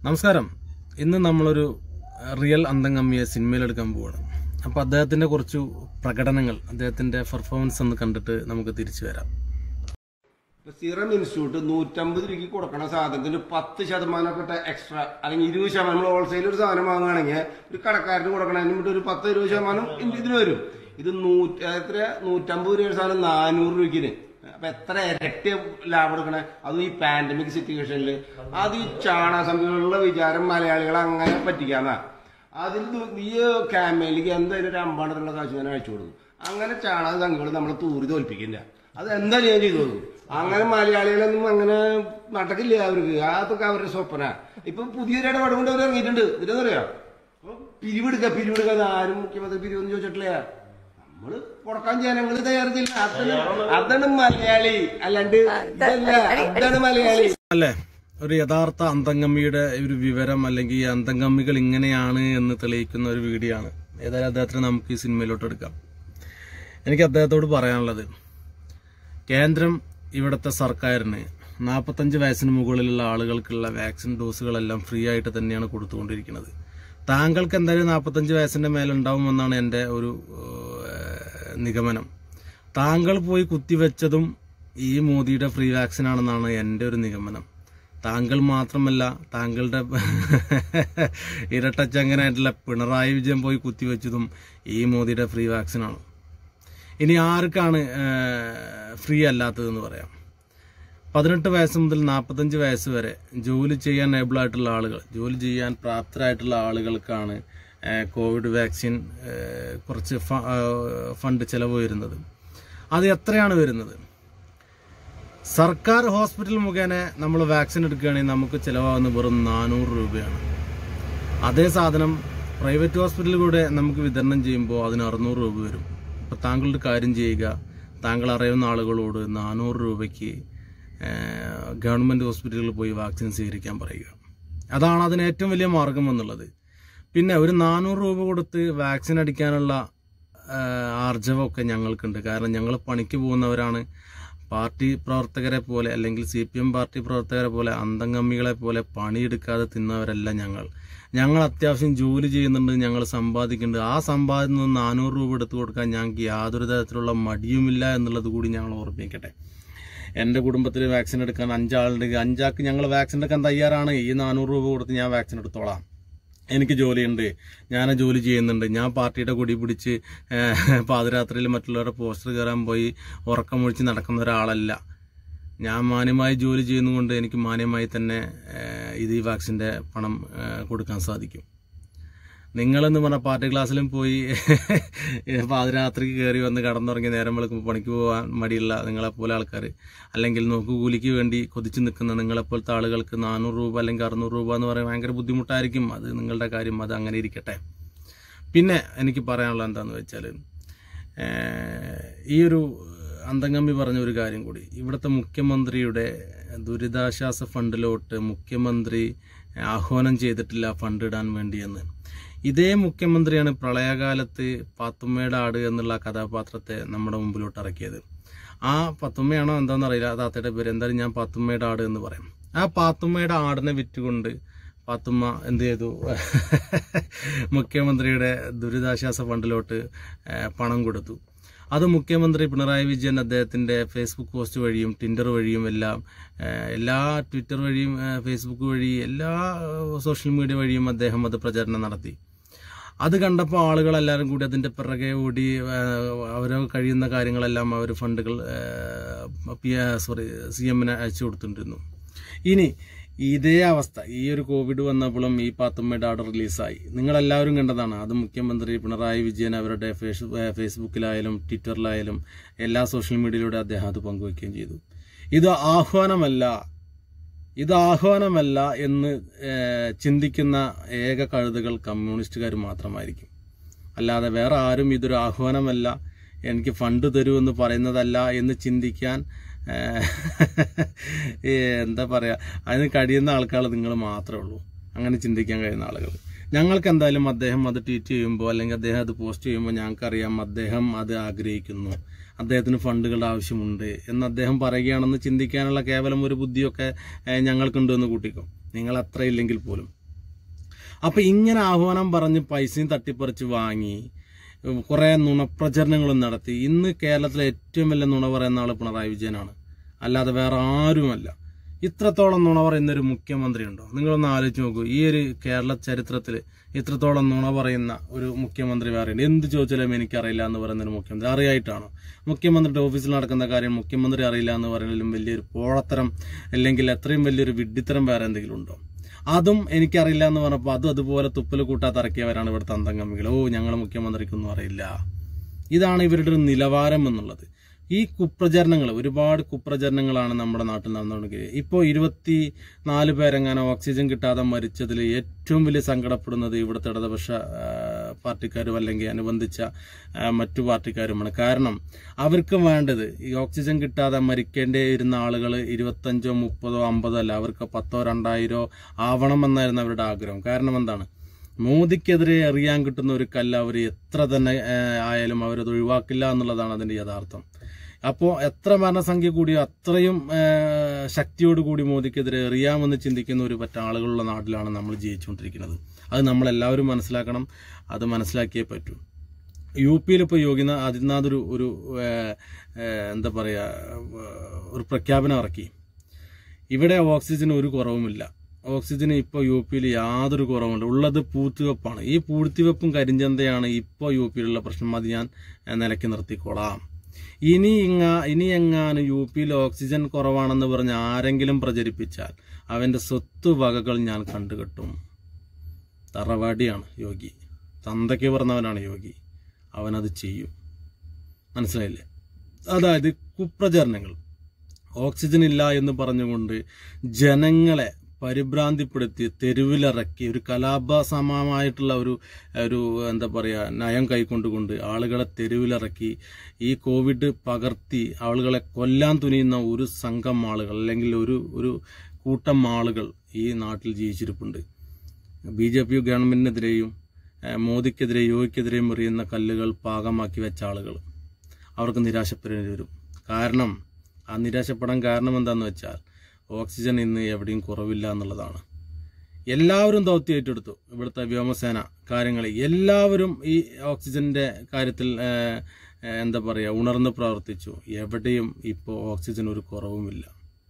നമസ്കാരം ഇന്ന് നമ്മളൊരു റിയൽ അന്തംഗമ്മിയെ സിനിമയിലെടുക്കാൻ പോവാണ് അപ്പോൾ അദ്ദേഹത്തിന്റെ കുറച്ച് പ്രകടനങ്ങൾ അദ്ദേഹത്തിന്റെ പെർഫോമൻസ് ഒന്ന് കണ്ടിട്ട് നമുക്ക് തിരിച്ചു വരാം ഇപ്പൊ സീറം ഇൻസ്റ്റിറ്റ്യൂട്ട് നൂറ്റമ്പത് രൂപയ്ക്ക് കൊടുക്കണ സാധനത്തിന് പത്ത് ശതമാനമൊക്കെ എക്സ്ട്രാ അല്ലെങ്കിൽ ഇരുപത് ശതമാനം നമ്മൾ ഹോൾസെയിൽ ഒരു സാധനം വാങ്ങുകയാണെങ്കിൽ ഒരു കടക്കാരന് കൊടുക്കണതിന് വേണ്ടി ഒരു പത്ത് ഇരുപത് ശതമാനം ഇൻ- ഇതിന് വരും ഇത് നൂറ്റി എത്ര നൂറ്റമ്പത് രൂപ സാധനം നാനൂറ് രൂപയ്ക്കിന് അപ്പൊ എത്ര ഇരട്ടി ലാഭം എടുക്കണേ അതും ഈ പാൻഡമിക് സിറ്റുവേഷനിൽ അത് ഈ ചാണകസംഖ്യകളുടെ വിചാരം മലയാളികളെ അങ്ങനെ പറ്റിക്കാന്നാ അതിൽ ദു- ഈ ക്യാമയിലേക്ക് എന്തായാലും ഒരു അമ്പാടത്തുള്ള കാശ് ഞാൻ അയച്ചു കൊടുക്കും അങ്ങനെ ചാണക സംഖ്യകൾ നമ്മൾ തൂറി തോൽപ്പിക്കില്ല അത് എന്താ ഞാൻ ചെയ്തു കൊടുക്കും അങ്ങനെ മലയാളികളൊന്നും അങ്ങനെ നടക്കില്ല അവർക്ക് അതൊക്കെ അവരുടെ സ്വപ്ന ഇപ്പൊ പുതിയൊരു ഇടപാട് കൊണ്ട് അവർ ഇറങ്ങിയിട്ടുണ്ട് ഇതിനെന്നറിയാം പിരിവെടുക്ക പിരിവെടുക്ക അത് ആരും മുഖ്യമന്ത്രി പിരിവെന്ന് ചോദിച്ചിട്ടില്ല നമ്മള് കൊടുക്കാൻ ജനങ്ങൾ തയ്യാറില്ല അതാണ് അതാണ് മലയാളി അല്ലാണ്ട് ഇതല്ല അതാണ് മലയാളി അല്ലേ ഒരു യഥാർത്ഥ അന്തംഗമ്മിയുടെ ഒരു വിവരം അല്ലെങ്കിൽ ഈ അന്തംഗമ്മികൾ ഇങ്ങനെയാണ് എന്ന് തെളിയിക്കുന്ന ഒരു വീഡിയോ ആണ് ഏതായാലും അദ്ദേഹത്തിന് നമുക്ക് ഈ സിനിമയിലോട്ട് എടുക്കാം എനിക്ക് അദ്ദേഹത്തോട് പറയാനുള്ളത് കേന്ദ്രം ഇവിടുത്തെ സർക്കാരിന് നാൽപ്പത്തഞ്ച് വയസ്സിന് മുകളിലുള്ള ആളുകൾക്കുള്ള വാക്സിൻ ഡോസുകളെല്ലാം ഫ്രീ ആയിട്ട് തന്നെയാണ് കൊടുത്തുകൊണ്ടിരിക്കുന്നത് താങ്കൾക്ക് എന്തായാലും നാൽപ്പത്തഞ്ച് വയസ്സിന്റെ മേലുണ്ടാവുമെന്നാണ് എൻ്റെ ഒരു ഏഹ്, നിഗമനം താങ്കൾ പോയി കുത്തിവെച്ചതും ഈ മോദിയുടെ ഫ്രീ വാക്സിൻ ആണെന്നാണ് എൻ്റെ ഒരു നിഗമനം താങ്കൾ മാത്രമല്ല താങ്കളുടെ ഇരട്ടച്ചങ്ങനായിട്ടുള്ള പിണറായി വിജയൻ പോയി കുത്തിവെച്ചതും ഈ മോദിയുടെ ഫ്രീ വാക്സിനാണ് ഇനി ആർക്കാണ് ഫ്രീ അല്ലാത്തതെന്ന് പറയാം പതിനെട്ട് വയസ്സ് മുതൽ നാൽപ്പത്തഞ്ച് വയസ്സ് വരെ ജോലി ചെയ്യാൻ ഏബിൾ ആയിട്ടുള്ള ആളുകൾ ജോലി ചെയ്യാൻ പ്രാപ്തരായിട്ടുള്ള ആളുകൾക്കാണ് ഏഹ്, കോവിഡ് വാക്സിൻ ഏഹ്, കുറച്ച് ഫ- ഏഹ്, ഫണ്ട് ചെലവ് വരുന്നത് അത് എത്രയാണ് വരുന്നത് സർക്കാർ ഹോസ്പിറ്റൽ മുഖേന നമ്മൾ വാക്സിൻ എടുക്കുകയാണെങ്കിൽ നമുക്ക് ചിലവാകുന്ന വെറും നാനൂറ് രൂപയാണ് അതേ സാധനം പ്രൈവറ്റ് ഹോസ്പിറ്റലിലൂടെ നമുക്ക് വിതരണം ചെയ്യുമ്പോൾ അതിന് അറുന്നൂറ് രൂപ വരും അപ്പോൾ താങ്കളുടെ കാര്യം ചെയ്യുക താങ്കൾ അറിയുന്ന ആളുകളോട് നാനൂറ് രൂപയ്ക്ക് ഏഹ്, ഗവൺമെൻറ് ഹോസ്പിറ്റലുകളിൽ പോയി വാക്സിൻ സ്വീകരിക്കാൻ പറയുക അതാണ് അതിന് ഏറ്റവും വലിയ മാർഗം എന്നുള്ളത് പിന്നെ ഒരു നാനൂറ് രൂപ കൊടുത്ത് വാക്സിൻ അടിക്കാനുള്ള ഏഹ്, ആർജവമൊക്കെ ഞങ്ങൾക്കുണ്ട് കാരണം ഞങ്ങൾ പണിക്ക് പോകുന്നവരാണ് പാർട്ടി പ്രവർത്തകരെ പോലെ അല്ലെങ്കിൽ സി പി എം പാർട്ടി പ്രവർത്തകരെ പോലെ അന്തംഗമ്മികളെ പോലെ പണിയെടുക്കാതെ തിന്നവരല്ല ഞങ്ങൾ ഞങ്ങൾ അത്യാവശ്യം ജോലി ചെയ്യുന്നുണ്ട് ഞങ്ങൾ സമ്പാദിക്കുന്നുണ്ട് ആ സമ്പാദിക്കുന്ന നിന്ന് നാനൂറ് രൂപ എടുത്തു കൊടുക്കാൻ ഞങ്ങൾക്ക് യാതൊരു തരത്തിലുള്ള മടിയുമില്ല എന്നുള്ളത് കൂടി ഞങ്ങൾ ഓർമ്മിക്കട്ടെ എൻ്റെ കുടുംബത്തിൽ വാക്സിൻ എടുക്കാൻ അഞ്ചാളുണ്ടെങ്കിൽ അഞ്ചാൾക്ക് ഞങ്ങൾ വാക്സിൻ എടുക്കാൻ തയ്യാറാണ് ഈ നാനൂറ് രൂപ കൊടുത്ത് ഞാൻ വാക്സിൻ എടുത്തോളാം എനിക്ക് ജോലിയുണ്ട് ഞാൻ ജോലി ചെയ്യുന്നുണ്ട് ഞാൻ പാർട്ടിയുടെ കൊടി പിടിച്ച് ഏഹ്, പാതിരാത്രിയിൽ മറ്റുള്ളവരുടെ പോസ്റ്റർ കയറാൻ പോയി ഉറക്കമൊഴിച്ച് നടക്കുന്ന ഒരാളല്ല ഞാൻ മാന്യമായി ജോലി ചെയ്യുന്നതുകൊണ്ട് എനിക്ക് മാന്യമായി തന്നെ ഏഹ്, ഇത് ഈ വാക്സിൻ്റെ പണം ഏഹ്, കൊടുക്കാൻ സാധിക്കും നിങ്ങളെന്ന് പറഞ്ഞ പാർട്ടി ക്ലാസ്സിലും പോയി പാതിരാത്രിക്ക് കയറി വന്ന് കടന്നുറങ്ങി നേരം വെളുക്കുമ്പോൾ പണിക്ക് പോകാൻ മടിയുള്ള നിങ്ങളെപ്പോലെ ആൾക്കാർ അല്ലെങ്കിൽ നോക്കുകൂലിക്ക് വേണ്ടി കൊതിച്ചു നിൽക്കുന്ന നിങ്ങളെപ്പോലത്തെ ആളുകൾക്ക് നാനൂറ് രൂപ അല്ലെങ്കിൽ അറുന്നൂറ് രൂപ എന്ന് പറയാൻ ഭയങ്കര ബുദ്ധിമുട്ടായിരിക്കും അത് നിങ്ങളുടെ കാര്യം അത് അങ്ങനെ ഇരിക്കട്ടെ പിന്നെ എനിക്ക് പറയാനുള്ളത് എന്താണെന്ന് വെച്ചാൽ ഈ ഒരു അന്തംഗമ്പി പറഞ്ഞ ഒരു കാര്യം കൂടി ഇവിടുത്തെ മുഖ്യമന്ത്രിയുടെ ദുരിതാശ്വാസ ഫണ്ടിലോട്ട് മുഖ്യമന്ത്രി ആഹ്വാനം ചെയ്തിട്ടില്ല ഫണ്ട് ഇടാൻ വേണ്ടിയെന്ന് ഇതേ മുഖ്യമന്ത്രിയാണ് പ്രളയകാലത്ത് പാത്തുമ്മയുടെ ആട് എന്നുള്ള കഥാപാത്രത്തെ നമ്മുടെ മുമ്പിലോട്ട് ഇറക്കിയത് ആ പത്തുമ്മയാണോ എന്താണെന്ന് അറിയില്ല ആ താത്തയുടെ പേര് എന്തായാലും ഞാൻ പാത്തുമ്മയുടെ ആട് എന്ന് പറയാം ആ പാത്തുമ്മയുടെ ആടിനെ വിറ്റുകൊണ്ട് പാത്തുമ്മ എന്ത് ചെയ്തു മുഖ്യമന്ത്രിയുടെ ദുരിതാശ്വാസ ഫണ്ടിലോട്ട് ഏഹ്, പണം കൊടുത്തു അത് മുഖ്യമന്ത്രി പിണറായി വിജയൻ അദ്ദേഹത്തിന്റെ ഫേസ്ബുക്ക് പോസ്റ്റ് വഴിയും ടിൻഡർ വഴിയും എല്ലാം ഏഹ്, എല്ലാ ട്വിറ്റർ വഴിയും ഏഹ്, ഫേസ്ബുക്ക് വഴി എല്ലാ ഏഹ്, സോഷ്യൽ മീഡിയ വഴിയും അദ്ദേഹം അത് പ്രചരണം നടത്തി അത് കണ്ടപ്പോൾ ആളുകളെല്ലാവരും കൂടി അതിന്റെ പിറകെ ഓടി അവർ കഴിയുന്ന കാര്യങ്ങളെല്ലാം അവർ ഫണ്ടുകൾ സോറി സി എമ്മിന് അയച്ചു കൊടുത്തിട്ടിരുന്നു ഇനി ഇതേ അവസ്ഥ ഈ ഒരു കോവിഡ് വന്നപ്പോഴും ഈ പാത്തമ്മയുടെ ആർഡർ റിലീസായി നിങ്ങളെല്ലാവരും കണ്ടതാണ് അത് മുഖ്യമന്ത്രി പിണറായി വിജയൻ അവരുടെ ഫേസ് ഫേസ്ബുക്കിലായാലും ട്വിറ്ററിലായാലും എല്ലാ സോഷ്യൽ മീഡിയയിലൂടെ അദ്ദേഹം അത് പങ്കുവയ്ക്കുകയും ചെയ്തു ഇത് ആഹ്വാനമല്ല ഇത് ആഹ്വാനമല്ല എന്ന് ഏഹ്, ചിന്തിക്കുന്ന ഏക കഴുതുകൾ കമ്മ്യൂണിസ്റ്റുകാർ മാത്രമായിരിക്കും അല്ലാതെ വേറെ ആരും ഇതൊരു ആഹ്വാനമല്ല എനിക്ക് ഫണ്ട് തരൂ എന്ന് പറയുന്നതല്ല എന്ന് ചിന്തിക്കാൻ ഏഹ്, ഈ എന്താ പറയാ അതിന് കഴിയുന്ന ആൾക്കാർ നിങ്ങൾ മാത്രമേ ഉള്ളൂ അങ്ങനെ ചിന്തിക്കാൻ കഴിയുന്ന ആളുകൾ ഞങ്ങൾക്ക് എന്തായാലും അദ്ദേഹം അത് ട്വീറ്റ് ചെയ്യുമ്പോൾ അല്ലെങ്കിൽ അദ്ദേഹം അത് പോസ്റ്റ് ചെയ്യുമ്പോൾ ഞങ്ങൾക്കറിയാം അദ്ദേഹം അത് ആഗ്രഹിക്കുന്നു അദ്ദേഹത്തിന് ഫണ്ടുകളുടെ ആവശ്യമുണ്ട് എന്ന് അദ്ദേഹം പറയുകയാണെന്ന് ചിന്തിക്കാനുള്ള കേവലം ഒരു ബുദ്ധിയൊക്കെ ഏഹ്, ഞങ്ങൾക്കുണ്ട് എന്ന് കൂട്ടിക്കോ നിങ്ങൾ അത്ര ഇല്ലെങ്കിൽ പോലും അപ്പൊ ഇങ്ങനെ ആഹ്വാനം പറഞ്ഞ് പൈസയും തട്ടിപ്പറിച്ച് വാങ്ങി കുറെ നുണപ്രചരണങ്ങളും നടത്തി ഇന്ന് കേരളത്തിലെ ഏറ്റവും വലിയ നുണ പറയുന്ന ആള് പിണറായി വിജയനാണ് അല്ലാതെ വേറെ ആരുമല്ല ഇത്രത്തോളം നുണ പറയുന്ന ഒരു മുഖ്യമന്ത്രി ഉണ്ടോ നിങ്ങളൊന്ന് ആലോചിച്ച് നോക്കൂ ഈ ഒരു കേരള ചരിത്രത്തിൽ ഇത്രത്തോളം നുണ പറയുന്ന ഒരു മുഖ്യമന്ത്രി വേറെ ഉണ്ട് എന്ത് ചോദിച്ചാലും എനിക്കറിയില്ല എന്ന് പറയുന്ന ഒരു മുഖ്യമന്ത്രി അറിയായിട്ടാണോ മുഖ്യമന്ത്രിയുടെ ഓഫീസിൽ നടക്കുന്ന കാര്യം മുഖ്യമന്ത്രി അറിയില്ല എന്ന് പറയുന്നതിലും വലിയൊരു പോഴത്തരം അല്ലെങ്കിൽ എത്രയും വലിയൊരു വിഡ്ഢിത്തരം വേറെ എന്തെങ്കിലും ഉണ്ടോ അതും എനിക്കറിയില്ല എന്ന് പറഞ്ഞപ്പോൾ അതും അതുപോലെ തുപ്പൽ കൂട്ടാത്ത ഇറക്കിയവരാണ് ഇവിടുത്തെ അന്തംഗമികൾ ഓ ഞങ്ങൾ മുഖ്യമന്ത്രിക്കൊന്നും അറിയില്ല ഇതാണ് ഇവരുടെ ഒരു നിലവാരം എന്നുള്ളത് ഈ കുപ്രചരണങ്ങൾ ഒരുപാട് കുപ്രചരണങ്ങളാണ് നമ്മുടെ നാട്ടിൽ നടന്നുകൊണ്ടിരിക്കുന്നത് ഇപ്പോൾ ഇരുപത്തി നാല് പേരെങ്ങനെ ഓക്സിജൻ കിട്ടാതെ മരിച്ചതിൽ ഏറ്റവും വലിയ സങ്കടപ്പെടുന്നത് ഇവിടുത്തെ ഇടതുപക്ഷ ആ, പാർട്ടിക്കാരും അല്ലെങ്കിൽ അനുബന്ധിച്ച ആ, മറ്റു പാർട്ടിക്കാരുമാണ് കാരണം അവർക്ക് വേണ്ടത് ഈ ഓക്സിജൻ കിട്ടാതെ മരിക്കേണ്ടിയിരുന്ന ആളുകൾ ഇരുപത്തഞ്ചോ മുപ്പതോ അമ്പതോ അല്ല അവർക്ക് പത്തോ രണ്ടായിരോ ആവണമെന്നായിരുന്നു അവരുടെ ആഗ്രഹം കാരണം എന്താണ് മോദിക്കെതിരെ എറിയാൻ കിട്ടുന്ന ഒരു കല്ല് അവർ എത്ര തന്നെ ആ, ആയാലും അവരത് ഒഴിവാക്കില്ല എന്നുള്ളതാണ് അതിന്റെ യഥാർത്ഥം അപ്പോൾ എത്ര മരണസംഖ്യ കൂടിയോ അത്രയും ആ, ശക്തിയോടുകൂടി മോദിക്കെതിരെ എറിയാമെന്ന് ചിന്തിക്കുന്ന ഒരു പറ്റ ആളുകളുള്ള നാട്ടിലാണ് നമ്മൾ ജീവിച്ചുകൊണ്ടിരിക്കുന്നത് അത് നമ്മളെല്ലാവരും മനസ്സിലാക്കണം അത് മനസ്സിലാക്കിയേ പറ്റൂ യു പിയിൽ ഇപ്പോൾ യോഗി ആദിത്യനാഥ് ഒരു ഒരു ആ, ആ, എന്താ പറയുക ഒരു പ്രഖ്യാപനം ഇറക്കി ഇവിടെ ഓക്സിജന് ഒരു കുറവുമില്ല ഓക്സിജന് ഇപ്പോൾ യു പിയിൽ യാതൊരു കുറവുമില്ല ഉള്ളത് പൂഴ്ത്തിവെപ്പാണ് ഈ പൂഴ്ത്തിവെപ്പും കരിഞ്ചന്തയാണ് ഇപ്പോൾ യു പിയിലുള്ള പ്രശ്നം അത് ഞാൻ ആ, നിലയ്ക്ക് നിർത്തിക്കോളാം ഇനി ഇങ്ങ ഇനി എങ്ങാനും യു പിയിൽ ഓക്സിജൻ കുറവാണെന്ന് പറഞ്ഞ് ആരെങ്കിലും പ്രചരിപ്പിച്ചാൽ അവന്റെ സ്വത്ത് വകകൾ ഞാൻ കണ്ടുകെട്ടും തറവാടിയാണ് യോഗി തന്തയ്ക്ക് പറഞ്ഞവനാണ് യോഗി അവനത് ചെയ്യും മനസ്സിലായില്ലേ അതായത് കുപ്രചരണങ്ങൾ ഓക്സിജൻ ഇല്ല എന്ന് പറഞ്ഞുകൊണ്ട് ജനങ്ങളെ പരിഭ്രാന്തിപ്പെടുത്തി തെരുവിലിറക്കി ഒരു കലാപസമമായിട്ടുള്ള ഒരു ഒരു എന്താ പറയുക നയം കൈക്കൊണ്ടുകൊണ്ട് ആളുകളെ തെരുവിലിറക്കി ഈ കോവിഡ് പകർത്തി ആളുകളെ കൊല്ലാൻ തുനിയുന്ന ഒരു സംഘം ആളുകൾ അല്ലെങ്കിൽ ഒരു ഒരു കൂട്ടം ആളുകൾ ഈ നാട്ടിൽ ജീവിച്ചിരിപ്പുണ്ട് ബി ജെ പി ഗവൺമെന്റിനെതിരെയും ഏഹ്, മോദിക്കെതിരെ യോഗിക്കെതിരെയും എറിയുന്ന കല്ലുകൾ പാകമാക്കി വെച്ച ആളുകൾ അവർക്ക് നിരാശപ്പെടേണ്ടി വരും കാരണം ആ നിരാശപ്പെടാൻ കാരണം എന്താണെന്ന് വെച്ചാൽ ഓക്സിജൻ ഇന്ന് എവിടെയും കുറവില്ല എന്നുള്ളതാണ് എല്ലാവരും ദൗത്യം ഏറ്റെടുത്തു ഇവിടുത്തെ വ്യോമസേന കാര്യങ്ങൾ എല്ലാവരും ഈ ഓക്സിജന്റെ കാര്യത്തിൽ ഏഹ്, ഏഹ്, എന്താ പറയുക ഉണർന്ന് പ്രവർത്തിച്ചു എവിടെയും ഇപ്പോൾ ഓക്സിജൻ ഒരു കുറവുമില്ല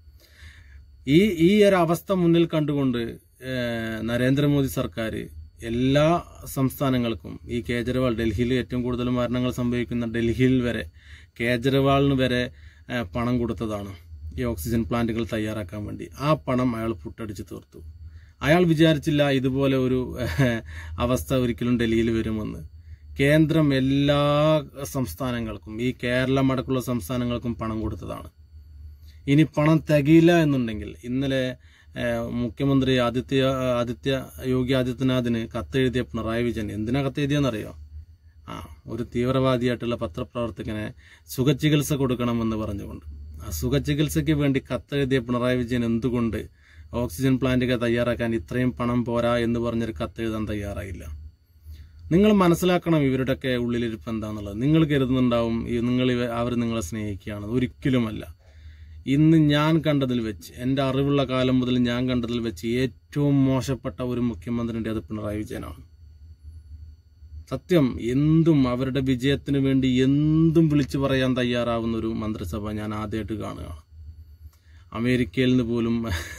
ഈ ഈ ഒരു അവസ്ഥ മുന്നിൽ കണ്ടുകൊണ്ട് ഏഹ്, നരേന്ദ്രമോദി സർക്കാർ എല്ലാ സംസ്ഥാനങ്ങൾക്കും ഈ കേജ്രിവാൾ ഡൽഹിയിൽ ഏറ്റവും കൂടുതൽ മരണങ്ങൾ സംഭവിക്കുന്ന ഡൽഹിയിൽ വരെ കേജ്രിവാളിന് വരെ ഏഹ്, പണം കൊടുത്തതാണ് ഈ ഓക്സിജൻ പ്ലാന്റുകൾ തയ്യാറാക്കാൻ വേണ്ടി ആ പണം അയാൾ പുട്ടടിച്ച് തീർത്തു അയാൾ വിചാരിച്ചില്ല ഇതുപോലെ ഒരു ഏഹ്, അവസ്ഥ ഒരിക്കലും ഡൽഹിയിൽ വരുമെന്ന് കേന്ദ്രം എല്ലാ സംസ്ഥാനങ്ങൾക്കും ഈ കേരളം അടക്കമുള്ള സംസ്ഥാനങ്ങൾക്കും പണം കൊടുത്തതാണ് ഇനി പണം തികയില്ല എന്നുണ്ടെങ്കിൽ ഇന്നലെ ഏഹ്, മുഖ്യമന്ത്രി ആദിത്യ ആദിത്യ യോഗി ആദിത്യനാഥിന് കത്തെഴുതിയ പിണറായി വിജയൻ എന്തിനാ കത്തെഴുതിയെന്നറിയോ ആ ഒരു തീവ്രവാദിയായിട്ടുള്ള പത്രപ്രവർത്തകനെ സുഖചികിത്സ കൊടുക്കണമെന്ന് പറഞ്ഞുകൊണ്ട് ആ സുഖചികിത്സയ്ക്ക് വേണ്ടി കത്തെഴുതിയ പിണറായി വിജയൻ എന്തുകൊണ്ട് ഓക്സിജൻ പ്ലാന്റുകൾ തയ്യാറാക്കാൻ ഇത്രയും പണം പോരാ എന്ന് പറഞ്ഞൊരു കത്തെഴുതാൻ തയ്യാറായില്ല നിങ്ങൾ മനസ്സിലാക്കണം ഇവരുടെയൊക്കെ ഉള്ളിലിരിപ്പ് എന്താണെന്നുള്ളത് നിങ്ങൾ കരുതുന്നുണ്ടാവും ഈ നിങ്ങൾ അവർ നിങ്ങളെ സ്നേഹിക്കുകയാണ് ഒരിക്കലുമല്ല ഇന്ന് ഞാൻ കണ്ടതിൽ വെച്ച് എൻ്റെ അറിവുള്ള കാലം മുതൽ ഞാൻ കണ്ടതിൽ വെച്ച് ഏറ്റവും മോശപ്പെട്ട ഒരു മുഖ്യമന്ത്രിൻ്റെ അത് പിണറായി വിജയനാണ് സത്യം എന്തും അവരുടെ വിജയത്തിന് വേണ്ടി എന്തും വിളിച്ചു പറയാൻ തയ്യാറാവുന്ന ഒരു മന്ത്രിസഭ ഞാൻ ആദ്യമായിട്ട് കാണുകയാണ് അമേരിക്കയിൽ നിന്ന് പോലും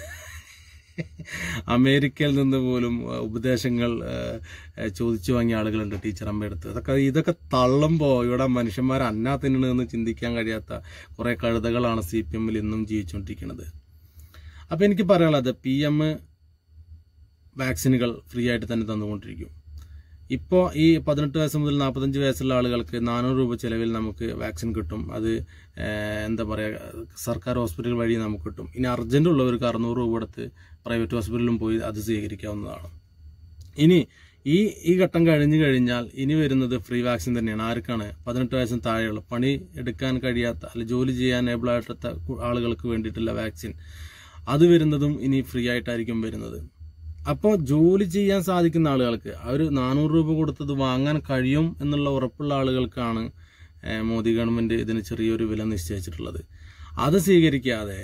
അമേരിക്കയിൽ നിന്ന് പോലും അഹ്, ഉപദേശങ്ങൾ അഹ്, അഹ്, ചോദിച്ചു വാങ്ങിയ ആളുകളുണ്ട് ടീച്ചർ അമ്മയെടുത്ത് അതൊക്കെ ഇതൊക്കെ തള്ളുമ്പോൾ ഇവിടെ മനുഷ്യന്മാർ അന്നാ തിന്നണെന്ന് ചിന്തിക്കാൻ കഴിയാത്ത കുറെ കഴുതകളാണ് സി പി എമ്മിൽ ഇന്നും ജീവിച്ചുകൊണ്ടിരിക്കുന്നത് അപ്പൊ എനിക്ക് പറയാനുള്ളത് പി എം വാക്സിനുകൾ ഫ്രീ ആയിട്ട് തന്നെ തന്നുകൊണ്ടിരിക്കും ഇപ്പോൾ ഈ പതിനെട്ട് വയസ്സ് മുതൽ നാൽപ്പത്തഞ്ച് വയസ്സുള്ള ആളുകൾക്ക് നാനൂറ് രൂപ ചെലവിൽ നമുക്ക് വാക്സിൻ കിട്ടും അത് ഏഹ്, എന്താ പറയുക സർക്കാർ ഹോസ്പിറ്റൽ വഴി നമുക്ക് കിട്ടും ഇനി അർജന്റ് ഉള്ളവർക്ക് അറുന്നൂറ് രൂപ കൊടുത്ത് പ്രൈവറ്റ് ഹോസ്പിറ്റലിലും പോയി അത് സ്വീകരിക്കാവുന്നതാണ് ഇനി ഈ ഈ ഘട്ടം കഴിഞ്ഞു കഴിഞ്ഞാൽ ഇനി വരുന്നത് ഫ്രീ വാക്സിൻ തന്നെയാണ് ആർക്കാണ് പതിനെട്ട് വയസ്സിന് താഴെയുള്ള പണി എടുക്കാൻ കഴിയാത്ത അല്ലെ ജോലി ചെയ്യാൻ ഏബിൾ ആയിട്ടത്തെ കു- ആളുകൾക്ക് വേണ്ടിയിട്ടുള്ള വാക്സിൻ അത് വരുന്നതും ഇനി ഫ്രീ ആയിട്ടായിരിക്കും വരുന്നത് അപ്പോൾ ജോലി ചെയ്യാൻ സാധിക്കുന്ന ആളുകൾക്ക് അവർ നാനൂറ് രൂപ കൊടുത്തത് വാങ്ങാൻ കഴിയും എന്നുള്ള ഉറപ്പുള്ള ആളുകൾക്കാണ് ഏഹ്, മോദി ഗവൺമെന്റ് ഇതിന് ചെറിയൊരു വില നിശ്ചയിച്ചിട്ടുള്ളത് അത് സ്വീകരിക്കാതെ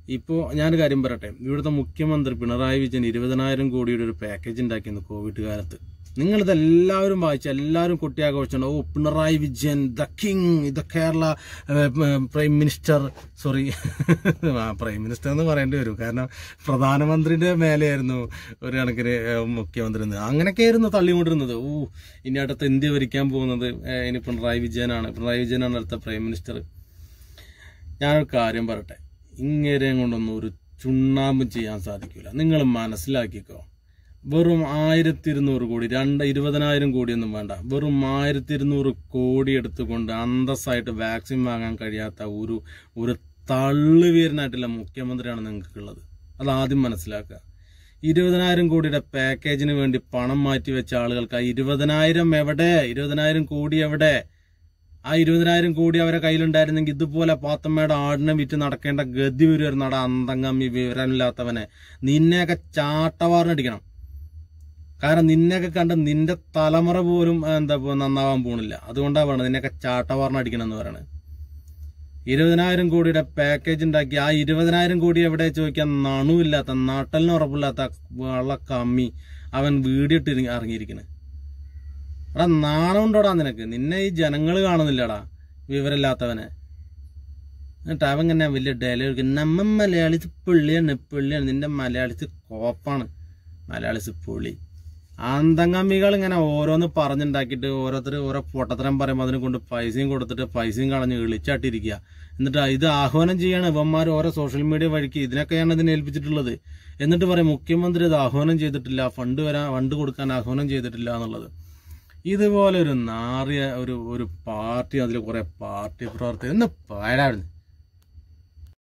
ഇപ്പോൾ ഞാനൊരു കാര്യം പറയട്ടെ ഇവിടുത്തെ മുഖ്യമന്ത്രി പിണറായി വിജയൻ ഇരുപതിനായിരം കോടിയുടെ ഒരു പാക്കേജ് ഉണ്ടാക്കിയിരുന്നു കോവിഡ് കാലത്ത് നിങ്ങളിത് എല്ലാവരും വായിച്ചു എല്ലാവരും കൊട്ടിയാഘോഷിച്ചു ഓ Pinarayi Vijayan the king the Kerala prime minister sorry ആ പ്രൈം മിനിസ്റ്റർ എന്ന് പറയേണ്ടി വരും കാരണം പ്രധാനമന്ത്രിയുടെ മേലെയായിരുന്നു ഒരു കണക്കിന് ഏഹ്, മുഖ്യമന്ത്രി എന്ന്. അങ്ങനെയൊക്കെയായിരുന്നു തള്ളിക്കൊണ്ടിരുന്നത് ഓ ഇനി അടുത്ത് ഇന്ത്യ ഭരിക്കാൻ പോകുന്നത് ഏഹ്, ഇനി പിണറായി വിജയനാണ് പിണറായി വിജയനാണ് അടുത്ത പ്രൈം മിനിസ്റ്റർ ഞാനൊരു കാര്യം പറയട്ടെ ഇങ്ങേരെയും കൊണ്ടൊന്നും ഒരു ചുണ്ണാമ്പും ചെയ്യാൻ സാധിക്കില്ല നിങ്ങൾ മനസ്സിലാക്കിക്കോ വെറും ആയിരത്തി ഇരുന്നൂറ് കോടി രണ്ട് ഇരുപതിനായിരം കോടിയൊന്നും വേണ്ട വെറും ആയിരത്തി ഇരുന്നൂറ് കോടി എടുത്തുകൊണ്ട് അന്തസ്സായിട്ട് വാക്സിൻ വാങ്ങാൻ കഴിയാത്ത ഒരു ഒരു തള്ളുവീരനായിട്ടുള്ള മുഖ്യമന്ത്രിയാണ് നിങ്ങൾക്കുള്ളത് അത് ആദ്യം മനസ്സിലാക്കുക ഇരുപതിനായിരം കോടിയുടെ പാക്കേജിന് വേണ്ടി പണം മാറ്റി വെച്ച ആളുകൾക്ക് ആ ഇരുപതിനായിരം എവിടെ ഇരുപതിനായിരം കോടി എവിടെ ആ ഇരുപതിനായിരം കോടി അവരെ കയ്യിലുണ്ടായിരുന്നെങ്കിൽ ഇതുപോലെ പാത്തമ്മയുടെ ആടിനെ വിറ്റ് നടക്കേണ്ട ഗതി വരുമായിരുന്നു അവിടെ അന്തങ്ങമ്മി വിവരമില്ലാത്തവനെ നിന്നെയൊക്കെ ചാട്ടവാറിനടിക്കണം കാരണം നിന്നെയൊക്കെ കണ്ട് നിന്റെ തലമുറ പോലും ആ, എന്താ ഇപ്പൊ നന്നാവാൻ പോണില്ല അതുകൊണ്ടാണ് പറയുന്നത് നിന്നെയൊക്കെ ചാട്ടവാറിനടിക്കണം എന്ന് പറയുന്നത് ഇരുപതിനായിരം കോടിയുടെ പാക്കേജ് ഉണ്ടാക്കി ആ ഇരുപതിനായിരം കോടി എവിടെ ചോദിക്കാൻ നണുവില്ലാത്ത നട്ടലിന് ഉറപ്പില്ലാത്ത വള്ള കമ്മി അവൻ വീടിയിട്ട് ഇറങ്ങിയിരിക്കുന്നത് എടാ നാണമുണ്ടോടാ നിനക്ക് നിന്നെ ഈ ജനങ്ങൾ കാണുന്നില്ലടാ വിവരമില്ലാത്തവനെ എന്നിട്ട് അവൻ ഇങ്ങനെ വലിയ ഡയലോഗ് നമ്മ മലയാളിസ് പുള്ളിയാണ് പുള്ളിയാണ് നിന്റെ മലയാളിസ് കോപ്പാണ് മലയാളിസ് പുള്ളി അന്തങ്ങമ്മികൾ ഇങ്ങനെ ഓരോന്ന് പറഞ്ഞുണ്ടാക്കിയിട്ട് ഓരോരുത്തർ ഓരോ പൊട്ടത്തരം പറയുമ്പോൾ അതിനെ കൊണ്ട് പൈസയും കൊടുത്തിട്ട് പൈസയും കളഞ്ഞ് ഇളിച്ചാട്ടിരിക്കുക എന്നിട്ട് ഇത് ആഹ്വാനം ചെയ്യാണ് ഇവന്മാർ ഓരോ സോഷ്യൽ മീഡിയ വഴിക്ക് ഇതിനൊക്കെയാണ് ഇതിനെ ഏൽപ്പിച്ചിട്ടുള്ളത് എന്നിട്ട് പറയും മുഖ്യമന്ത്രി ഇത് ആഹ്വാനം ചെയ്തിട്ടില്ല ഫണ്ട് വരാൻ ഫണ്ട് കൊടുക്കാൻ ആഹ്വാനം ചെയ്തിട്ടില്ല എന്നുള്ളത് ഇതുപോലെ ഒരു നാറിയ ഒരു ഒരു പാർട്ടി അതിൽ കുറെ പാർട്ടി പ്രവർത്തകർ ഒന്ന് പാടായിരുന്നു